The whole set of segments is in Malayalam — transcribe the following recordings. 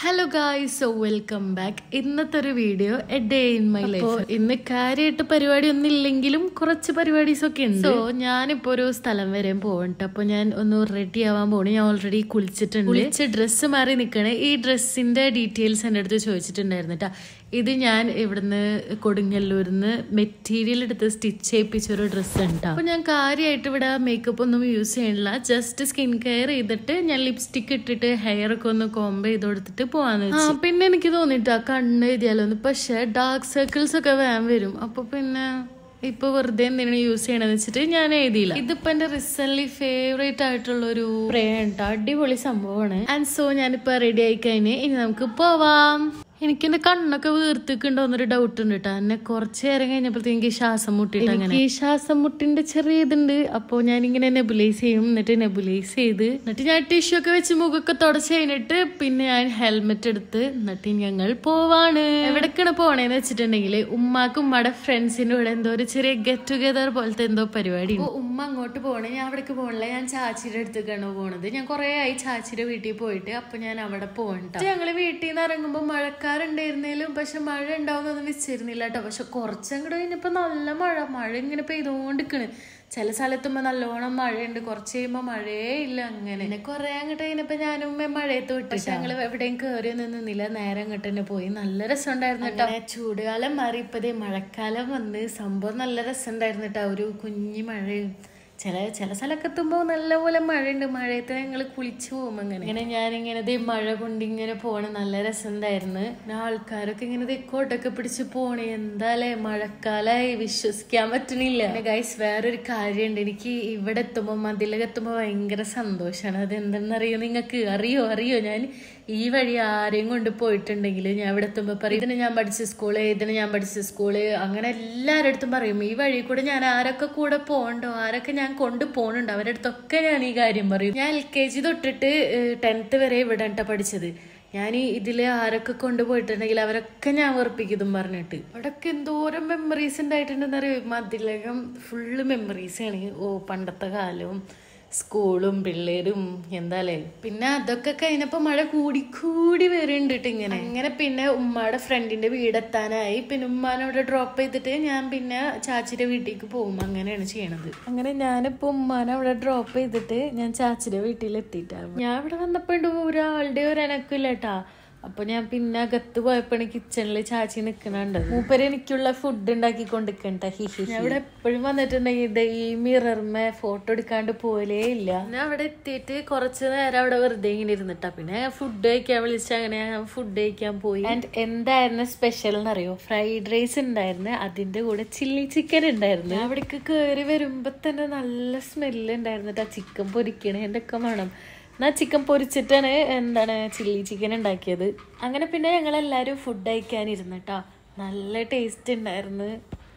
Hello guys so welcome back ഇന്നത്തെ ഒരു video a day in my life ഇന്ന് കാര്യമായിട്ട് പരിപാടി ഒന്നും ഇല്ലെങ്കിലും കുറച്ച് പരിപാടീസ് ഒക്കെ ഉണ്ട് സോ ഞാനിപ്പോ ഒരു സ്ഥലം വരെ പോകണ്ട അപ്പൊ ഞാൻ ഒന്ന് റെഡി ആവാൻ പോണു ഞാൻ ഓൾറെഡി കുളിച്ചിട്ടുണ്ട് കുളിച്ച് ഡ്രസ്സ് മാറി നിൽക്കണേ ഈ ഡ്രസ്സിന്റെ ഡീറ്റെയിൽസ് എൻ്റെ അടുത്ത് ചോദിച്ചിട്ടുണ്ടായിരുന്നു കേട്ടോ ഇത് ഞാൻ ഇവിടുന്ന് കൊടുങ്ങല്ലൂരിന്ന് മെറ്റീരിയൽ എടുത്ത് സ്റ്റിച്ച് ചെയ്യിപ്പിച്ച ഒരു ഡ്രസ്സ് ഉണ്ട് അപ്പൊ ഞാൻ കാര്യമായിട്ട് ഇവിടെ മേക്കപ്പ് ഒന്നും യൂസ് ചെയ്യണില്ല ജസ്റ്റ് സ്കിൻ കെയർ ചെയ്തിട്ട് ഞാൻ ലിപ്സ്റ്റിക് ഇട്ടിട്ട് ഹെയർ ഒക്കെ ഒന്ന് കോംബ് ചെയ്ത് കൊടുത്തിട്ട് പോവാന്ന് വെച്ചു ആ, പിന്നെ എനിക്ക് തോന്നിട്ടാ കണ്ണ് എഴുതിയാലോന്ന് പക്ഷെ ഡാർക്ക് സർക്കിൾസ് ഒക്കെ വേഗം വരും അപ്പൊ പിന്നെ ഇപ്പൊ വെറുതെ എന്തിനാണ് യൂസ് ചെയ്യണമെന്ന് വെച്ചിട്ട് ഞാൻ എഴുതിയില്ല ഇതിപ്പോ എന്റെ റിസന്റ് ഫേവറേറ്റ് ആയിട്ടുള്ള ഒരു പ്രേണ്ട അടിപൊളി സംഭവമാണ് ആൻഡ് സോ ഞാനിപ്പോ റെഡി ആയി കഴിഞ്ഞ് ഇനി നമുക്ക് പോവാം എനിക്ക് എന്റെ കണ്ണൊക്കെ വീർത്തിക്കുണ്ടോ എന്നൊരു ഡൗട്ട് ഉണ്ട് കേട്ടോ എന്നെ കുറച്ച് നേരം കഴിഞ്ഞപ്പോഴത്തേക്ക് എനിക്ക് ശ്വാസം മുട്ടിയിട്ട് അങ്ങനെ ഈ ശ്വാസം മുട്ടിന്റെ ചെറിയ ഇതുണ്ട് അപ്പോൾ ഞാൻ ഇങ്ങനെ നെബുലൈസ് ചെയ്യും എന്നിട്ട് നെബുലൈസ് ചെയ്ത് എന്നിട്ട് ഞാൻ ടിഷ്യൂ ഒക്കെ വെച്ച് മുഖമൊക്കെ തുടച്ച് കഴിഞ്ഞിട്ട് പിന്നെ ഞാൻ ഹെൽമെറ്റ് എടുത്ത് എന്നിട്ട് ഞങ്ങൾ പോവാണ് എവിടേക്കാണ് പോണേന്ന് വെച്ചിട്ടുണ്ടെങ്കിൽ ഉമ്മാക്കും ഉമ്മയുടെ ഫ്രണ്ട്സിന്റെ കൂടെ എന്തോ ഒരു ചെറിയ ഗെറ്റ് ടുഗദർ പോലത്തെ എന്തോ പരിപാടി ഉണ്ട്. അപ്പൊ ഉമ്മ അങ്ങോട്ട് പോകണേ ഞാൻ അവിടേക്ക് പോകണില്ല ഞാൻ ചാച്ചിയുടെ അടുത്തേക്കാണ് പോണത് ഞാൻ കുറേ ആയി ചാച്ചിയുടെ വീട്ടിൽ പോയിട്ട് അപ്പൊ ഞാൻ അവിടെ പോകണ്ട ഞങ്ങള് വീട്ടിൽ നിന്ന് ഇറങ്ങുമ്പോൾ മഴക്കാരുണ്ടായിരുന്നേലും പക്ഷെ മഴ ഉണ്ടാവുന്നൊന്നും വെച്ചിരുന്നില്ല കേട്ടോ പക്ഷെ കുറച്ചങ്ങോട്ട് കഴിഞ്ഞപ്പോ നല്ല മഴ മഴ ഇങ്ങനെ പെയ്തുകൊണ്ടിരിക്കണ് ചില സ്ഥലത്തുമ്പോ നല്ലോണം മഴയുണ്ട് കുറച്ച് കഴിയുമ്പോ മഴയേ ഇല്ല അങ്ങനെ പിന്നെ കുറെ അങ്ങോട്ട് കഴിഞ്ഞപ്പോ ഞാനും ഉമ്മയും മഴയത്ത് വിട്ടു പക്ഷെ ഞങ്ങള് എവിടെയും കയറി നിന്നില്ല നേരെ അങ്ങോട്ട് തന്നെ പോയി നല്ല രസമുണ്ടായിരുന്നു കേട്ടോ ചൂടുകാലം മാറി ഇപ്പൊ ദേ മഴക്കാലം വന്ന് സംഭവം നല്ല രസമുണ്ടായിരുന്നു കേട്ടോ ഒരു കുഞ്ഞി മഴയും ചില ചില സ്ഥലമൊക്കെ എത്തുമ്പോൾ നല്ലപോലെ മഴയുണ്ട് മഴയത്ത് ഞങ്ങൾ കുളിച്ചു പോകും അങ്ങനെ ഇങ്ങനെ ഞാനിങ്ങനെ ദേ മഴ കൊണ്ട് ഇങ്ങനെ പോണ നല്ല രസമുണ്ടായിരുന്നു പിന്നെ ആൾക്കാരൊക്കെ ഇങ്ങനെ ദേ കോട്ടൊക്കെ പിടിച്ച് പോണേ എന്താലേ മഴക്കാലായി വിശ്വസിക്കാൻ പറ്റണില്ല പിന്നെ ഗൈസ് വേറൊരു കാര്യമുണ്ട് എനിക്ക് ഇവിടെ എത്തുമ്പോൾ മതിലൊക്കെ എത്തുമ്പോൾ ഭയങ്കര സന്തോഷമാണ് അത് എന്തെന്നറിയോ നിങ്ങൾക്ക് അറിയോ അറിയോ ഞാൻ ഈ വഴി ആരെയും കൊണ്ട് പോയിട്ടുണ്ടെങ്കിൽ ഞാൻ ഇവിടെ എത്തുമ്പോൾ പറയും ഇതിന് ഞാൻ പഠിച്ച സ്കൂള് ഇതിന് ഞാൻ പഠിച്ച സ്കൂള് അങ്ങനെ എല്ലാവരുടെ അടുത്തും പറയും ഈ വഴി കൂടെ ഞാൻ ആരൊക്കെ കൂടെ പോകണ്ടോ ആരൊക്കെ ഞാൻ കൊണ്ട് പോകുന്നുണ്ട് അവരുടെ അടുത്തൊക്കെ ഞാൻ ഈ കാര്യം പറയും ഞാൻ എൽ കെ ജി തൊട്ടിട്ട് ടെൻത്ത് വരെ ഇവിടെ കേട്ടോ പഠിച്ചത് ഞാൻ ഈ ഇതില് ആരൊക്കെ കൊണ്ടുപോയിട്ടുണ്ടെങ്കിൽ അവരൊക്കെ ഞാൻ വെറുപ്പിക്കും പറഞ്ഞിട്ട് അവിടെയൊക്കെ എന്തോരം മെമ്മറീസ് ഉണ്ടായിട്ടുണ്ടെന്ന് അറിയോ മതിലകം ഫുള്ള് മെമ്മറീസ് ആണ് ഓ പണ്ടത്തെ കാലവും സ്കൂളും പിള്ളേരും എന്താലേ പിന്നെ അതൊക്കെ കഴിഞ്ഞപ്പോ മഴ കൂടി കൂടി വരുന്നുണ്ട് ട്ടോ ഇങ്ങനെ അങ്ങനെ പിന്നെ ഉമ്മയുടെ ഫ്രണ്ടിന്റെ വീടെത്താനായി പിന്നെ ഉമ്മാനവിടെ ഡ്രോപ്പ് ചെയ്തിട്ട് ഞാൻ പിന്നെ ചാച്ചിയുടെ വീട്ടിലേക്ക് പോകും അങ്ങനെയാണ് ചെയ്യണത് അങ്ങനെ ഞാനിപ്പോ ഉമ്മാനെ അവിടെ ഡ്രോപ്പ് ചെയ്തിട്ട് ഞാൻ ചാച്ചിയുടെ വീട്ടിൽ എത്തിയിട്ടാണ് ഞാൻ ഇവിടെ വന്നപ്പോ ഉണ്ട് ഒരാളുടെ ഒരു എനക്കില്ല കേട്ടാ അപ്പൊ ഞാൻ പിന്നെ അകത്ത് പോയപ്പോഴാണ് കിച്ചണില് ചാച്ചി നിക്കണുണ്ട് മൂപ്പര് എനിക്കുള്ള ഫുഡ് ഉണ്ടാക്കി കൊണ്ടിരിക്കണ്ട ഹിഹി ഞാൻ ഇവിടെ എപ്പോഴും വന്നിട്ടുണ്ടെങ്കിൽ ഇത് ഈ മിറർമേ ഫോട്ടോ എടുക്കാണ്ട് പോലേ ഇല്ല ഞാൻ അവിടെ എത്തിയിട്ട് കുറച്ച് നേരം അവിടെ വെറുതെ ഇങ്ങനെ ഇരുന്നിട്ടാ പിന്നെ ഫുഡ് കഴിക്കാൻ വിളിച്ച അങ്ങനെ ഞാൻ ഫുഡ് കഴിക്കാൻ പോയി ആൻഡ് എന്തായിരുന്നു സ്പെഷ്യൽ എന്നറിയോ ഫ്രൈഡ് റൈസ് ഉണ്ടായിരുന്നു അതിന്റെ കൂടെ ചില്ലി ചിക്കൻ ഉണ്ടായിരുന്നു അവിടേക്ക് കയറി വരുമ്പോ തന്നെ നല്ല സ്മെല്ല് ഉണ്ടായിരുന്നു കേട്ടോ ചിക്കൻ പൊരിക്കണേന്റെ ഒക്കെ മണം എന്നാ ചിക്കൻ പൊരിച്ചിട്ടാണ് എന്താണ് ചില്ലി ചിക്കൻ ഉണ്ടാക്കിയത് അങ്ങനെ പിന്നെ ഞങ്ങൾ എല്ലാവരും ഫുഡ് കഴിക്കാനിരുന്നു കേട്ടോ നല്ല ടേസ്റ്റ് ഉണ്ടായിരുന്നു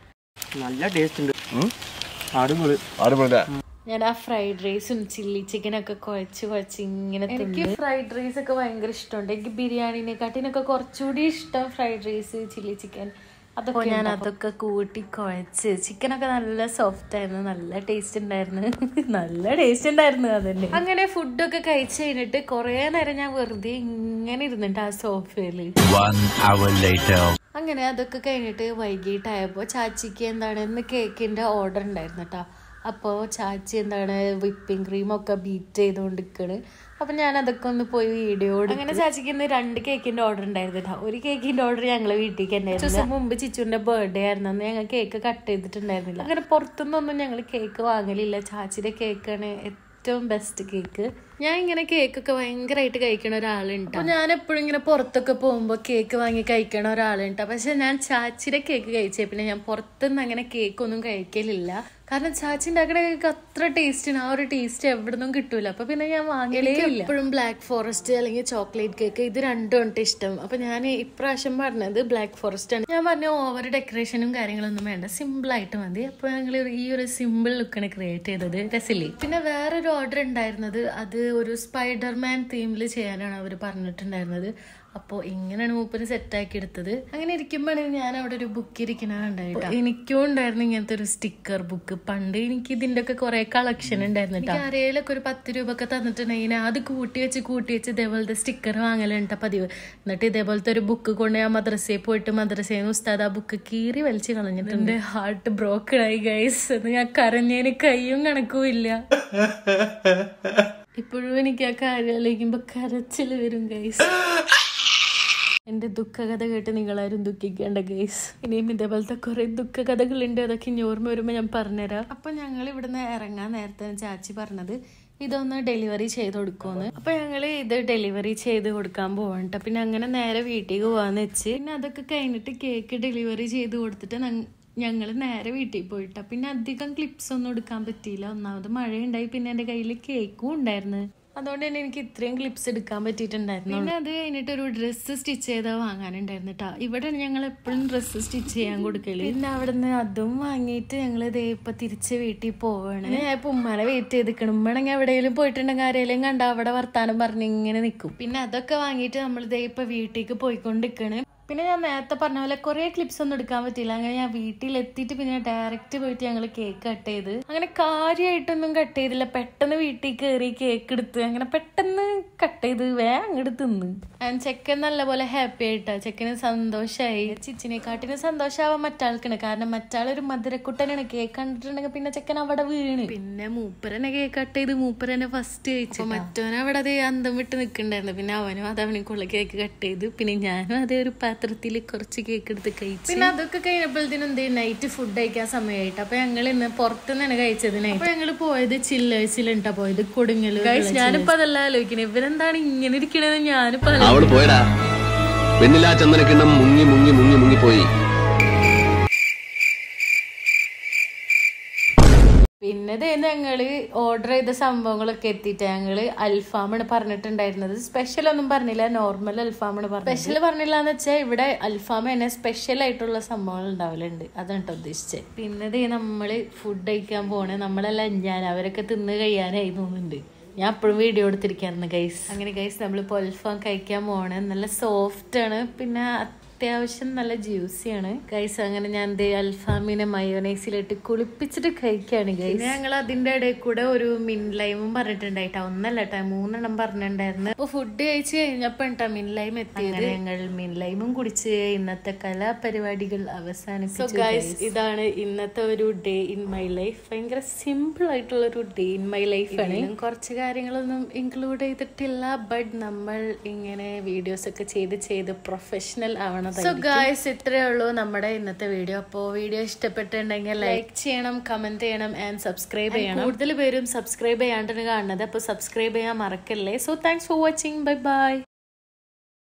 നല്ല ടേസ്റ്റ് ഉണ്ട് അടിപൊളി അടിപൊളി ഞാൻ ആ ഫ്രൈഡ് റൈസും ചില്ലി ചിക്കനൊക്കെ കുഴച്ച് കുഴച്ച് ഇങ്ങനെ എനിക്ക് ഫ്രൈഡ് റൈസ് ഒക്കെ ഭയങ്കര ഇഷ്ടമുണ്ട് എനിക്ക് ബിരിയാണിനെക്കാട്ടിനൊക്കെ കുറച്ചുകൂടി ഇഷ്ടം ഫ്രൈഡ് റൈസ് ചില്ലി ചിക്കൻ അതൊക്കെ ഞാൻ അതൊക്കെ കൂട്ടി കുഴച്ച് ചിക്കനൊക്കെ നല്ല സോഫ്റ്റ് ആയിരുന്നു നല്ല ടേസ്റ്റ് ഉണ്ടായിരുന്നു നല്ല ടേസ്റ്റ് ഉണ്ടായിരുന്നു അതന്നെ അങ്ങനെ ഫുഡൊക്കെ കഴിച്ച് കഴിഞ്ഞിട്ട് കുറെ നേരം ഞാൻ വെറുതെ ഇങ്ങനെ ഇരുന്നിട്ട് ആ സോഫയിൽ One hour later. അങ്ങനെ അതൊക്കെ കഴിഞ്ഞിട്ട് വൈകിട്ടായപ്പോൾ ചാച്ചിക്ക് എന്താണ് ഇന്ന് കേക്കിന്റെ ഓർഡർ ഉണ്ടായിരുന്നു കേട്ടോ അപ്പോൾ ചാച്ചി എന്താണ് വിപ്പിംഗ് ക്രീം ഒക്കെ ബീറ്റ് ചെയ്തുകൊണ്ടിരിക്കണ് അപ്പം ഞാൻ അതൊക്കെ ഒന്ന് പോയി വീഡിയോ അങ്ങനെ ചാച്ചിക്ക് ഇന്ന് രണ്ട് കേക്കിന്റെ ഓർഡർ ഉണ്ടായിരുന്നു കേട്ടോ ഒരു കേക്കിന്റെ ഓർഡർ ഞങ്ങൾ വീട്ടിലേക്ക് ഉണ്ടായിരുന്നു ദിവസം മുമ്പ് ചിച്ചുവിന്റെ ബർത്ത്ഡേ ആയിരുന്നു അന്ന് ഞങ്ങൾ കേക്ക് കട്ട് ചെയ്തിട്ടുണ്ടായിരുന്നില്ല അങ്ങനെ പുറത്തുനിന്നൊന്നും ഞങ്ങൾ കേക്ക് വാങ്ങലില്ല ചാച്ചിയുടെ കേക്കാണ് ഏറ്റവും ബെസ്റ്റ് കേക്ക് ഞാൻ ഇങ്ങനെ കേക്കൊക്കെ ഭയങ്കരമായിട്ട് കഴിക്കണ ഒരാളുണ്ട് അപ്പൊ ഞാൻ എപ്പോഴും ഇങ്ങനെ പുറത്തൊക്കെ പോകുമ്പോൾ കേക്ക് വാങ്ങി കഴിക്കണ ഒരാളുണ്ട് പക്ഷെ ഞാൻ ചാച്ചിയുടെ കേക്ക് കഴിച്ചേ പിന്നെ ഞാൻ പുറത്തുനിന്ന് അങ്ങനെ കേക്ക് ഒന്നും കഴിക്കലില്ല കാരണം ചാച്ചി ഉണ്ടാക്കുന്ന കേക്ക് അത്ര ടേസ്റ്റിന് ആ ഒരു ടേസ്റ്റ് എവിടെ നിന്നും കിട്ടൂല അപ്പൊ പിന്നെ ഞാൻ വാങ്ങലേ എപ്പോഴും ബ്ലാക്ക് ഫോറസ്റ്റ് അല്ലെങ്കിൽ ചോക്ലേറ്റ് കേക്ക് ഇത് രണ്ടും ഉണ്ട് ഇഷ്ടം അപ്പൊ ഞാൻ ഇപ്രാവശ്യം പറഞ്ഞത് ബ്ലാക്ക് ഫോറസ്റ്റ് ആണ് ഞാൻ പറഞ്ഞ ഓവർ ഡെക്കറേഷനും കാര്യങ്ങളൊന്നും വേണ്ട സിമ്പിൾ ആയിട്ട് മതി അപ്പൊ ഞങ്ങൾ ഈ ഒരു സിമ്പിൾ ലുക്കാണ് ക്രിയേറ്റ് ചെയ്തത് രസിലി പിന്നെ വേറൊരു ഓർഡർ ഉണ്ടായിരുന്നത് അത് ഒരു സ്പൈഡർമാൻ തീമിൽ ചെയ്യാനാണ് അവർ പറഞ്ഞിട്ടുണ്ടായിരുന്നത് അപ്പോൾ ഇങ്ങനെയാണ് മൂപ്പര് സെറ്റാക്കി എടുത്തത് അങ്ങനെ ഇരിക്കുമ്പോഴാണ് ഞാൻ അവിടെ ഒരു ബുക്ക് ഇരിക്കണ ഉണ്ടായിട്ട് എനിക്കും ഉണ്ടായിരുന്നു ഇങ്ങനത്തെ ഒരു സ്റ്റിക്കർ ബുക്ക് പണ്ട് എനിക്ക് ഇതിന്റെ ഒക്കെ കുറെ കളക്ഷൻ ഉണ്ടായിരുന്നു കേട്ടോ ആരെയിലൊക്കെ ഒരു പത്ത് രൂപ ഒക്കെ തന്നിട്ടുണ്ടെങ്കിൽ അത് കൂട്ടി വെച്ച് കൂട്ടി വെച്ച് ഇതേപോലത്തെ സ്റ്റിക്കർ വാങ്ങലുണ്ട് പതിവ് എന്നിട്ട് ഇതേപോലത്തെ ഒരു ബുക്ക് കൊണ്ട് ഞാൻ മദ്രസയിൽ പോയിട്ട് മദ്രസയിൽ നിന്ന് ഉസ്താദ് ആ ബുക്ക് കീറി വലിച്ച് കളഞ്ഞിട്ടുണ്ട് ഹാർട്ട് ബ്രോക്കൺ ആയി ഗൈസ് അത് ഞാൻ കരഞ്ഞതിന് കയ്യും കണക്കും ഇല്ല ഇപ്പോഴും എനിക്ക് ആ കാര്യം ആലോചിക്കുമ്പോ കരച്ചിൽ വരും ഗൈസ് എന്റെ ദുഃഖകഥ കേട്ട് നിങ്ങളാരും ദുഃഖിക്കേണ്ട ഗൈസ് ഇനിയും ഇതേപോലത്തെ കുറെ ദുഃഖകഥകളുണ്ട് അതൊക്കെ ഇനി ഓർമ്മ വരുമ്പോ ഞാൻ പറഞ്ഞുതരാം അപ്പൊ ഞങ്ങൾ ഇവിടുന്ന് ഇറങ്ങാൻ നേരത്തെ ചാച്ചി പറഞ്ഞത് ഇതൊന്ന് ഡെലിവറി ചെയ്ത് കൊടുക്കുമെന്ന് അപ്പൊ ഞങ്ങൾ ഇത് ഡെലിവറി ചെയ്ത് കൊടുക്കാൻ പോകണ്ട പിന്നെ അങ്ങനെ നേരെ വീട്ടിൽ പോവാന്ന് വെച്ച് പിന്നെ അതൊക്കെ കഴിഞ്ഞിട്ട് കേക്ക് ഡെലിവറി ചെയ്ത് കൊടുത്തിട്ട് ഞങ്ങൾ നേരെ വീട്ടിൽ പോയിട്ടാ പിന്നെ അധികം ക്ലിപ്സ് ഒന്നും എടുക്കാൻ പറ്റിയില്ല ഒന്നാമത് മഴയുണ്ടായി പിന്നെ എൻ്റെ കയ്യിൽ കേക്കും ഉണ്ടായിരുന്നു അതുകൊണ്ട് തന്നെ എനിക്ക് ഇത്രയും ക്ലിപ്സ് എടുക്കാൻ പറ്റിയിട്ടുണ്ടായിരുന്നു പിന്നെ അത് കഴിഞ്ഞിട്ട് ഒരു ഡ്രസ്സ് സ്റ്റിച്ച് ചെയ്താൽ വാങ്ങാനുണ്ടായിരുന്നു കേട്ടോ ഇവിടെ ഞങ്ങൾ എപ്പോഴും ഡ്രസ്സ് സ്റ്റിച്ച് ചെയ്യാൻ കൊടുക്കല് പിന്നെ അവിടെ നിന്ന് അതും വാങ്ങിയിട്ട് ഞങ്ങൾ ഇതേ ഇപ്പൊ തിരിച്ച് വീട്ടിൽ പോവാണ് ഞാൻ ഇപ്പൊ ഉമ്മാനെ വെയിറ്റ് ചെയ്തിക്കണം ഉമ്മണെങ്കിൽ എവിടെയെങ്കിലും പോയിട്ടുണ്ടെങ്കിൽ ആരെങ്കിലും കണ്ട അവിടെ വർത്താനം പറഞ്ഞ് ഇങ്ങനെ നിൽക്കും പിന്നെ അതൊക്കെ വാങ്ങിയിട്ട് നമ്മൾ ഇതേ ഇപ്പൊ വീട്ടിലേക്ക് പോയിക്കൊണ്ടിരിക്കണ് പിന്നെ ഞാൻ നേരത്തെ പറഞ്ഞ പോലെ കുറെ ക്ലിപ്സ് ഒന്നും എടുക്കാൻ പറ്റിയില്ല അങ്ങനെ ഞാൻ വീട്ടിലെത്തിയിട്ട് പിന്നെ ഡയറക്റ്റ് പോയിട്ട് ഞങ്ങൾ കേക്ക് കട്ട് ചെയ്ത് അങ്ങനെ കാര്യമായിട്ടൊന്നും കട്ട് ചെയ്തില്ല പെട്ടെന്ന് വീട്ടിൽ കയറി കേക്ക് എടുത്ത് അങ്ങനെ പെട്ടെന്ന് കട്ട് ചെയ്ത് വേഗം അങ്ങോട്ട് തിന്ന് ആൻഡ് ചെക്കൻ നല്ലപോലെ ഹാപ്പി ആയിട്ടാ ചെക്കന് സന്തോഷമായി ചിച്ചിനെക്കാട്ടിന് സന്തോഷമാവാൻ മറ്റാൾക്കാണ് കാരണം മറ്റാളൊരു മധുരക്കുട്ടനാണ് കേക്ക് കണ്ടിട്ടുണ്ടെങ്കിൽ പിന്നെ ചെക്കൻ അവിടെ വീണ് പിന്നെ മൂപ്പരനെ കേക്ക് കട്ട് ചെയ്ത് മൂപ്പരനെ ഫസ്റ്റ് കഴിച്ചു മറ്റവൻ അവിടെ അതേ അന്തം വിട്ട് നിൽക്കണ്ടായിരുന്നു പിന്നെ അവനും അത് അവനക്കുള്ള കേക്ക് കട്ട് ചെയ്ത് പിന്നെ ഞാനും അതേ ഒരു പാത്രത്തിൽ കുറച്ച് കേക്ക് എടുത്ത് കഴിച്ചു പിന്നെ അതൊക്കെ കഴിഞ്ഞപ്പോഴത്തേനും എന്ത് നൈറ്റ് ഫുഡ് കഴിക്കാൻ സമയമായിട്ട് അപ്പൊ ഞങ്ങൾ ഇന്ന് പുറത്തുനിന്നാണ് കഴിച്ചത് നൈറ്റ് അപ്പൊ ഞങ്ങൾ പോയത് ചില്ലേഴ്സിലുണ്ടാ പോയത് കൊടുങ്ങല് ഞാനിപ്പോ അതെല്ലാം ആലോചിക്കണേ ഇവരെന്താണ് ഇങ്ങനെ ഇരിക്കണത് ഞാനിപ്പോ അവള് പോയടാ വെണ്ണിലാ ചന്ദനക്കിണ്ണം മുങ്ങി മുങ്ങി മുങ്ങി മുങ്ങിപ്പോയി പിന്നെ ദേ ഞങ്ങള് ഓർഡർ ചെയ്ത സംഭവങ്ങളൊക്കെ എത്തിയിട്ട് ഞങ്ങള് അൽഫാമാണ് പറഞ്ഞിട്ടുണ്ടായിരുന്നത് സ്പെഷ്യൽ ഒന്നും പറഞ്ഞില്ല നോർമൽ അൽഫാമാണ് പറഞ്ഞത് സ്പെഷ്യൽ പറഞ്ഞില്ല എന്ന് വെച്ചാൽ ഇവിടെ അൽഫാം തന്നെ സ്പെഷ്യൽ ആയിട്ടുള്ള സംഭവങ്ങൾ ഉണ്ടാവലുണ്ട് അതാണ് കേട്ടോ ഉദ്ദേശിച്ചത് പിന്നെ ദേ നമ്മള് ഫുഡ് കഴിക്കാൻ പോണേ നമ്മളെല്ലാം ഞാൻ അവരൊക്കെ തിന്ന് കഴിയാനായി തോന്നുന്നുണ്ട് ഞാൻ അപ്പോഴും വീഡിയോ എടുത്തിരിക്കായിരുന്നു ഗൈസ് അങ്ങനെ ഗൈസ് നമ്മൾ അൽഫാം കഴിക്കാൻ പോണേ നല്ല സോഫ്റ്റ് ആണ് പിന്നെ അത്യാവശ്യം നല്ല ജ്യൂസിയാണ് ഗൈസ് അങ്ങനെ ഞാൻ ദേ അൽഫാമിനെ മയോനൈസിലിട്ട് കുളിപ്പിച്ചിട്ട് കഴിക്കാണ് ഗൈസ് ഞങ്ങൾ അതിന്റെ ഇടയിൽ കൂടെ ഒരു മിൻ ലൈമും പറഞ്ഞിട്ടുണ്ടായിട്ടാ ഒന്നല്ല കേട്ടോ മൂന്നെണ്ണം പറഞ്ഞിട്ടുണ്ടായിരുന്നു അപ്പൊ ഫുഡ് കഴിച്ച് കഴിഞ്ഞപ്പോ കേട്ടോ മിൻ ലൈം എത്തിയത് ഞങ്ങൾ മിൻ ലൈമും കുടിച്ച് ഇന്നത്തെ കലാപരിപാടികൾ അവസാനിച്ചു ഗൈസ് ഇതാണ് ഇന്നത്തെ ഒരു ഡേ ഇൻ മൈ ലൈഫ് ഭയങ്കര സിമ്പിൾ ആയിട്ടുള്ള ഒരു ഡേ ഇൻ മൈ ലൈഫ് ആണ് കുറച്ച് കാര്യങ്ങളൊന്നും ഇൻക്ലൂഡ് ചെയ്തിട്ടില്ല ബട്ട് നമ്മൾ ഇങ്ങനെ വീഡിയോസ് ഒക്കെ ചെയ്ത് ചെയ്ത് പ്രൊഫഷണൽ ആവണം സോ ഗായ്സ് ഇത്രയേ ഉള്ളൂ നമ്മുടെ ഇന്നത്തെ വീഡിയോ അപ്പോൾ വീഡിയോ ഇഷ്ടപ്പെട്ടിട്ടുണ്ടെങ്കിൽ ലൈക്ക് ചെയ്യണം കമന്റ് ചെയ്യണം ആൻഡ് സബ്സ്ക്രൈബ് ചെയ്യണം കൂടുതൽ പേരും സബ്സ്ക്രൈബ് ചെയ്യാണ്ടാണ് കാണുന്നത് അപ്പോൾ സബ്സ്ക്രൈബ് ചെയ്യാൻ മറക്കല്ലേ so thanks for watching bye by